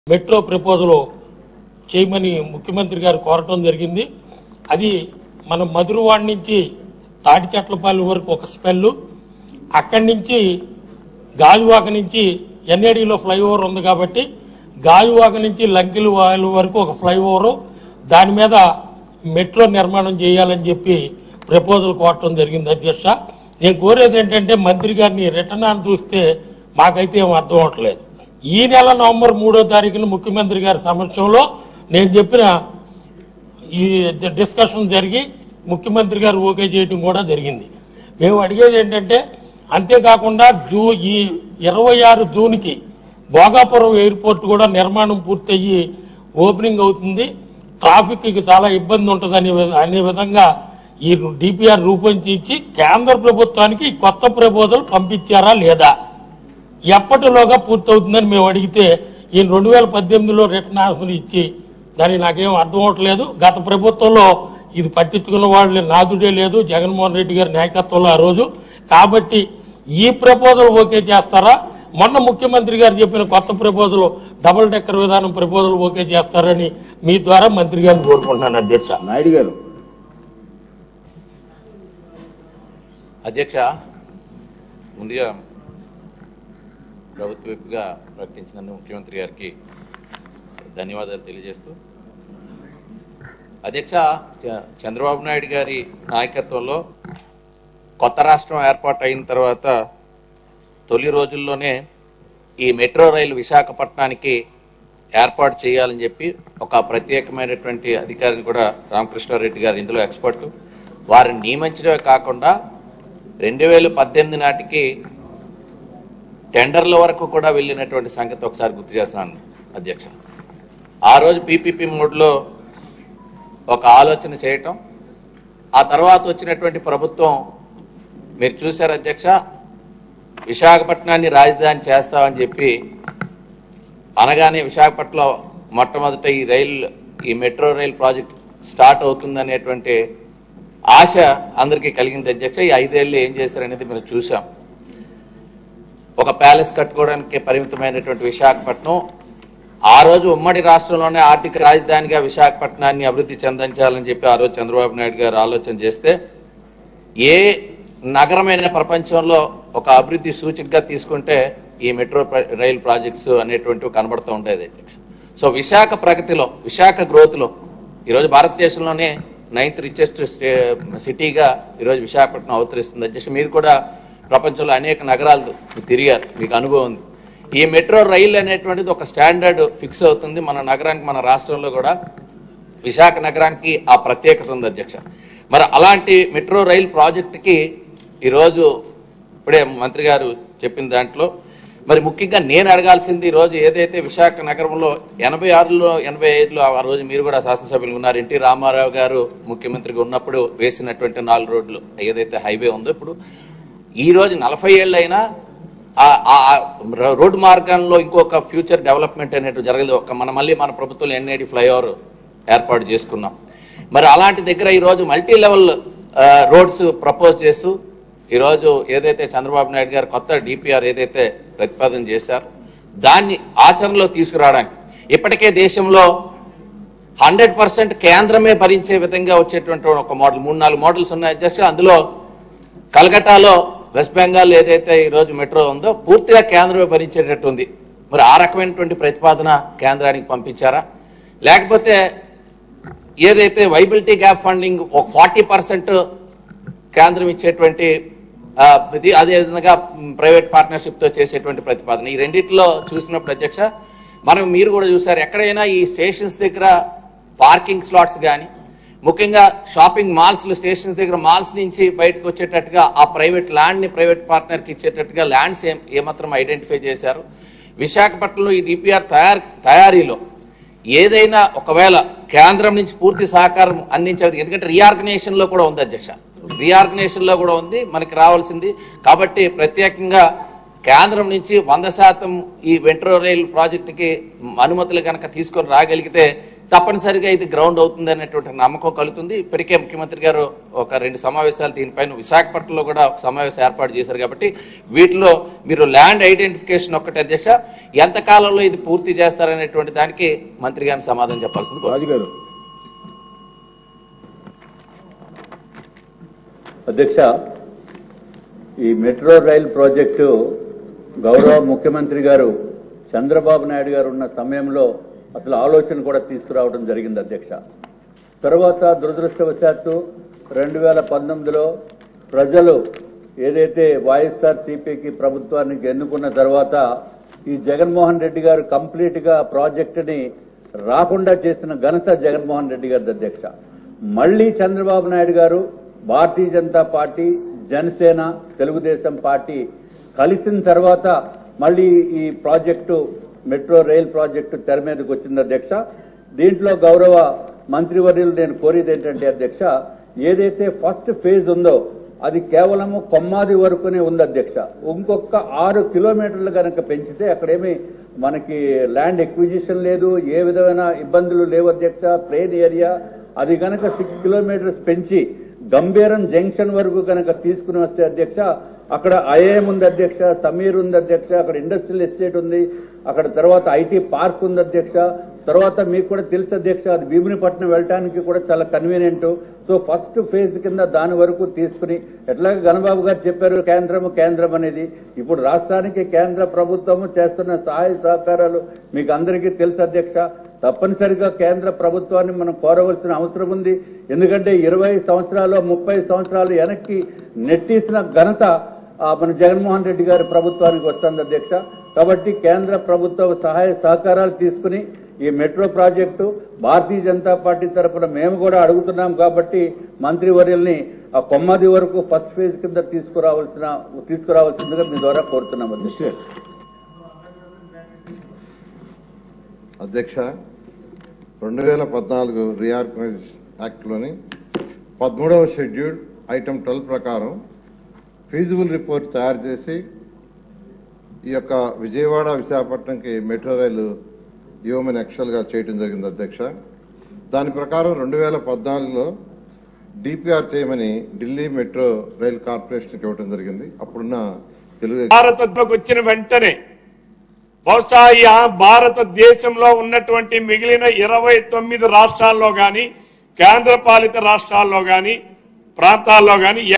Metro proposal చేయమని ముఖ్యమంత్రి గారు కోరటం జరిగింది అది మన మధురవాడ నుంచి తాటి చెట్లపాలెం వరకు ఒక స్పెల్ అక్కడి నుంచి గాజువాక నుంచి ఎన్ఏడిలో ఫ్లైఓవర్ ఉంది కాబట్టి గాజువాక నుంచి లంకిల వాయిల్ వరకు ఒక ఫ్లైఓవర్ దాని మీద మెట్రో నిర్మాణం చేయాలని చెప్పి ప్రపోజల్ కోరటం జరిగింది అధ్యక్ష నేను కోరేది ఏంటంటే మంత్రి గారిని రిటర్న్ అని చూస్తే మాకైతే ఏం అర్థం అవట్లేదు ఈ నెల నవంబర్ మూడో తారీఖున ముఖ్యమంత్రి గారి సమక్షంలో నేను చెప్పిన ఈ డిస్కషన్ జరిగి ముఖ్యమంత్రి గారు ఓకే చేయడం కూడా జరిగింది మేము అడిగేది ఏంటంటే అంతేకాకుండా జూ ఈ ఇరవై ఆరు జూన్కి భోగాపురం ఎయిర్పోర్ట్ కూడా నిర్మాణం పూర్తయ్యి ఓపెనింగ్ అవుతుంది ట్రాఫిక్కి చాలా ఇబ్బంది ఉంటుంది అనే వి- అనే విధంగా ఈ డిపిఆర్ రూపొందించి కేంద్ర ప్రభుత్వానికి ఈ కొత్త ప్రపోజల్ పంపించారా లేదా ఎప్పటిలోగా పూర్తవుతుందని మేము అడిగితే ఈ రెండు వేల పద్దెనిమిదిలో రిటర్న్ ఆన్సర్ ఇచ్చి దానికి నాకేం అర్థం అవట్లేదు గత ప్రభుత్వంలో ఇది పట్టించుకున్న వాళ్ళు నాదుడే లేదు జగన్మోహన్ రెడ్డి గారి నాయకత్వంలో ఆ రోజు కాబట్టి ఈ ప్రపోజల్ ఓకే చేస్తారా మొన్న ముఖ్యమంత్రి గారు చెప్పిన కొత్త ప్రపోజల్ డబుల్ డెక్కర్ విధానం ప్రపోజల్ ఓకే చేస్తారని మీ ద్వారా మంత్రి గారిని కోరుకుంటున్నాను అధ్యక్ష నాయుడు గారు అధ్యక్ష ముందుగా ప్రభుత్వ వైపుగా ప్రకటించినందుకు ముఖ్యమంత్రి గారికి ధన్యవాదాలు తెలియజేస్తూ అధ్యక్ష చ- చంద్రబాబు నాయుడు గారి నాయకత్వంలో కొత్త రాష్ట్రం ఏర్పాటు అయిన తర్వాత తొలి రోజుల్లోనే ఈ మెట్రో రైలు విశాఖపట్నానికి ఏర్పాటు చేయాలని చెప్పి ఒక ప్రత్యేకమైనటువంటి అధికారిని కూడా రామకృష్ణారెడ్డి గారు ఇందులో ఎక్స్పర్ట్ వారిని నియమించడమే కాకుండా రెండు వేల పద్దెనిమిది నాటికి టెండర్ల వరకు కూడా వెళ్ళినటువంటి సంగతి ఒకసారి గుర్తు చేస్తున్నాను అధ్యక్ష ఆ రోజు పీపీపీ మోడ్లో ఒక ఆలోచన చేయటం ఆ తర్వాత వచ్చినటువంటి ప్రభుత్వం మీరు చూశారు అధ్యక్ష విశాఖపట్నాన్ని రాజధాని చేస్తామని చెప్పి అనగానే విశాఖపట్నంలో మొట్టమొదట ఈ రైలు ఈ మెట్రో రైల్ ప్రాజెక్ట్ స్టార్ట్ అవుతుందనేటువంటి ఆశ అందరికీ కలిగింది అధ్యక్ష ఈ ఐదేళ్ళు ఏం చేశారనేది మనం చూసాం ఒక ప్యాలెస్ కట్టుకోవడానికి పరిమితమైనటువంటి విశాఖపట్నం ఆ రోజు ఉమ్మడి రాష్ట్రంలోనే ఆర్థిక రాజధానిగా విశాఖపట్నాన్ని అభివృద్ధి చెందించాలని చెప్పి ఆ రోజు చంద్రబాబు నాయుడు గారు ఆలోచన చేస్తే ఏ నగరమైన ప్రపంచంలో ఒక అభివృద్ధి సూచికగా తీసుకుంటే ఈ మెట్రో ప్ర- రైల్ ప్రాజెక్ట్స్ అనేటువంటివి కనబడుతూ ఉండేది అధ్యక్ష సో విశాఖ ప్రగతిలో విశాఖ గ్రోత్లో ఈరోజు భారతదేశంలోనే నైన్త్ రిచెస్ట్ సిటీగా ఈరోజు విశాఖపట్నం అవతరిస్తుంది అధ్యక్ష మీరు కూడా ప్రపంచంలో అనేక నగరాలు తిరిగారు మీకు అనుభవం ఉంది ఈ మెట్రో రైల్ అనేటువంటిది ఒక స్టాండర్డ్ ఫిక్స్ అవుతుంది మన నగరానికి మన రాష్ట్రంలో కూడా విశాఖ నగరానికి ఆ ప్రత్యేకత ఉంది అధ్యక్ష మరి అలాంటి మెట్రో రైల్ ప్రాజెక్టుకి ఈరోజు ఇప్పుడే మంత్రి గారు చెప్పిన దాంట్లో మరి ముఖ్యంగా నేను అడగాల్సింది ఈరోజు ఏదైతే విశాఖ నగరంలో ఎనభై ఆరులో ఎనభై ఐదులో ఆ రోజు మీరు కూడా శాసనసభ్యులు ఉన్నారు ఎన్టీ రామారావు గారు ముఖ్యమంత్రిగా ఉన్నప్పుడు వేసినటువంటి నాలుగు రోడ్లు ఏదైతే హైవే ఉందో ఇప్పుడు ఈ రోజు నలభై ఏళ్ళు అయినా ఆ- ఆ ఆ రోడ్డు మార్గంలో ఇంకొక ఫ్యూచర్ డెవలప్మెంట్ అనేది జరగలేదు ఒక మన మళ్ళీ మన ప్రభుత్వం ఎన్ఐడి ఫ్లైఓవర్ ఏర్పాటు చేసుకున్నాం మరి అలాంటి దగ్గర ఈరోజు మల్టీ లెవెల్ ఆ, రోడ్స్ ప్రపోజ్ చేస్తూ ఈరోజు ఏదైతే చంద్రబాబు నాయుడు గారు కొత్త డిపిఆర్ ఏదైతే ప్రతిపాదన చేశారో దాన్ని ఆచరణలో తీసుకురావడానికి ఇప్పటికే దేశంలో హండ్రెడ్ పర్సెంట్ కేంద్రమే భరించే విధంగా వచ్చేటువంటి ఒక మోడల్ మూడు నాలుగు మోడల్స్ ఉన్నాయి అధ్యక్ష అందులో కలకట్టాలో వెస్ట్ బెంగాల్ ఏదైతే ఈరోజు మెట్రో ఉందో పూర్తిగా కేంద్రమే భరించేటట్టు ఉంది మరి ఆ రకమైనటువంటి ప్రతిపాదన కేంద్రానికి పంపించారా లేకపోతే ఏదైతే వైబిలిటీ గ్యాప్ ఫండింగ్ ఒక ఫార్టీ పర్సెంట్ కేంద్రం ఇచ్చేటువంటి ఆ, ఇది అదే విధంగా ప్రైవేట్ పార్ట్నర్షిప్తో చేసేటువంటి ప్రతిపాదన ఈ రెండిట్లో చూసినప్పుడు అధ్యక్ష మనం మీరు కూడా చూసారు ఎక్కడైనా ఈ స్టేషన్స్ దగ్గర పార్కింగ్ స్లాట్స్ కానీ ముఖ్యంగా షాపింగ్ మాల్స్ స్టేషన్స్ దగ్గర మాల్స్ నుంచి బయటకు వచ్చేటట్టుగా ఆ ప్రైవేట్ ల్యాండ్ని ప్రైవేట్ పార్ట్నర్కి ఇచ్చేటట్టుగా ల్యాండ్స్ ఏం ఏమాత్రం ఐడెంటిఫై చేశారు విశాఖపట్నంలో ఈ డిపిఆర్ తయారు తయారీలో ఏదైనా ఒకవేళ కేంద్రం నుంచి పూర్తి సహకారం అందించేది ఎందుకంటే రీఆర్గనైజేషన్ లో కూడా ఉంది అధ్యక్ష రీఆర్గనైజేషన్ లో కూడా ఉంది మనకి రావాల్సింది కాబట్టి ప్రత్యేకంగా కేంద్రం నుంచి వంద శాతం ఈ మెట్రో రైల్ ప్రాజెక్టుకి అనుమతులు కనుక తీసుకొని రాగలిగితే తప్పనిసరిగా ఇది గ్రౌండ్ అవుతుంది అనేటువంటి నమ్మకం కలుగుతుంది ఇప్పటికే ముఖ్యమంత్రి గారు ఒక రెండు సమావేశాలు దీనిపైన విశాఖపట్నంలో కూడా ఒక సమావేశం ఏర్పాటు చేశారు కాబట్టి వీటిలో మీరు ల్యాండ్ ఐడెంటిఫికేషన్ ఒక్కటి అధ్యక్ష ఎంత కాలంలో ఇది పూర్తి చేస్తారనేటువంటి దానికి మంత్రి గారిని సమాధానం చెప్పాల్సింది కోరుతున్నాను. రాజు గారు అధ్యక్ష ఈ మెట్రో రైల్ ప్రాజెక్టు గౌరవ ముఖ్యమంత్రి గారు చంద్రబాబు నాయుడు గారు ఉన్న సమయంలో అసలు ఆలోచన కూడా తీసుకురావడం జరిగింది అధ్యక్ష తర్వాత దురదృష్టవశాత్తు రెండు వేల పంతొమ్మిదిలో ప్రజలు ఏదైతే వైఎస్ఆర్ సిపికి ప్రభుత్వానికి ఎన్నుకున్న తర్వాత ఈ జగన్మోహన్ రెడ్డి గారు కంప్లీట్ గా ప్రాజెక్టుని రాకుండా చేసిన ఘనత జగన్మోహన్ రెడ్డి గారి అధ్యక్ష మళ్లీ చంద్రబాబు నాయుడు గారు భారతీయ జనతా పార్టీ జనసేన తెలుగుదేశం పార్టీ కలిసిన తర్వాత మళ్లీ ఈ ప్రాజెక్టు మెట్రో రైల్ ప్రాజెక్టు తెర మీదకి వచ్చింది అధ్యక్ష దీంట్లో గౌరవ మంత్రివర్యులు నేను కోరేది ఏంటంటే అధ్యక్ష ఏదైతే ఫస్ట్ ఫేజ్ ఉందో అది కేవలము కొమ్మాది వరకునే ఉంది అధ్యక్ష ఇంకొక ఆరు కిలోమీటర్లు కనుక పెంచితే అక్కడేమి మనకి ల్యాండ్ ఎక్విజిషన్ లేదు ఏ విధమైన ఇబ్బందులు లేవు అధ్యక్ష ప్లేన్ ఏరియా అది కనుక సిక్స్ కిలోమీటర్స్ పెంచి గంభీరం జంక్షన్ వరకు కనుక తీసుకుని వస్తే అధ్యక్ష అక్కడ ఐఏఎం ఉంది అధ్యక్ష సమీర్ ఉంది అధ్యక్ష అక్కడ ఇండస్ట్రియల్ ఎస్టేట్ ఉంది అక్కడ తర్వాత ఐటీ పార్క్ ఉంది అధ్యక్ష తర్వాత మీకు కూడా తెలుసు అధ్యక్ష అది భీమునిపట్నం వెళ్ళడానికి కూడా చాలా కన్వీనియంట్ సో ఫస్ట్ ఫేజ్ కింద దాని వరకు తీసుకుని ఎట్లాగ గణబాబు గారు చెప్పారు కేంద్రము కేంద్రం అనేది ఇప్పుడు రాష్ట్రానికి కేంద్ర ప్రభుత్వము చేస్తున్న సహాయ సహకారాలు మీకు అందరికీ తెలుసు అధ్యక్ష తప్పనిసరిగా కేంద్ర ప్రభుత్వాన్ని మనం కోరవలసిన అవసరం ఉంది ఎందుకంటే ఇరవై సంవత్సరాలు ముప్పై సంవత్సరాలు వెనక్కి నెట్టేసిన ఘనత ఆ, మన జగన్మోహన్ రెడ్డి గారి ప్రభుత్వానికి వస్తుంది అధ్యక్ష కాబట్టి కేంద్ర ప్రభుత్వ సహాయ సహకారాలు తీసుకుని ఈ metro project Bharatiya Janata party తరఫున మేము కూడా అడుగుతున్నాం కాబట్టి మంత్రివర్యుల్ని ఆ కొమ్మది వరకు ఫస్ట్ ఫేజ్ కింద తీసుకురావాల్సిన తీసుకురావాల్సిందిగా మీ ద్వారా కోరుతున్నాం అధ్యక్ష మిస్టర్ అధ్యక్ష రెండు వేల పద్నాలుగు రీఆర్గనైజేషన్ యాక్ట్లోని పదమూడవ షెడ్యూల్ ఐటమ్ ట్వెల్వ్ ప్రకారం ఫీజిబుల్ రిపోర్ట్ తయారు చేసి ఈ యొక్క విజయవాడ విశాఖపట్నంకి మెట్రో రైలు ఇవ్వమని యాక్చువల్గా చేయడం జరిగింది అధ్యక్ష దాని ప్రకారం రెండు వేల పద్నాలుగులో డిపిఆర్ చేయమని ఢిల్లీ మెట్రో రైల్ కార్పొరేషన్కి ఇవ్వడం జరిగింది అప్పుడున్న తెలుగుదేశం భారతదేశంలోకి వచ్చిన వెంటనే బహుశా ఈ ఆ భారతదేశంలో ఉన్నటువంటి మిగిలిన ఇరవై తొమ్మిది రాష్ట్రాల్లో గాని కేంద్ర పాలిత రాష్ట్రాల్లో గాని ప్రాంతాల్లో గాని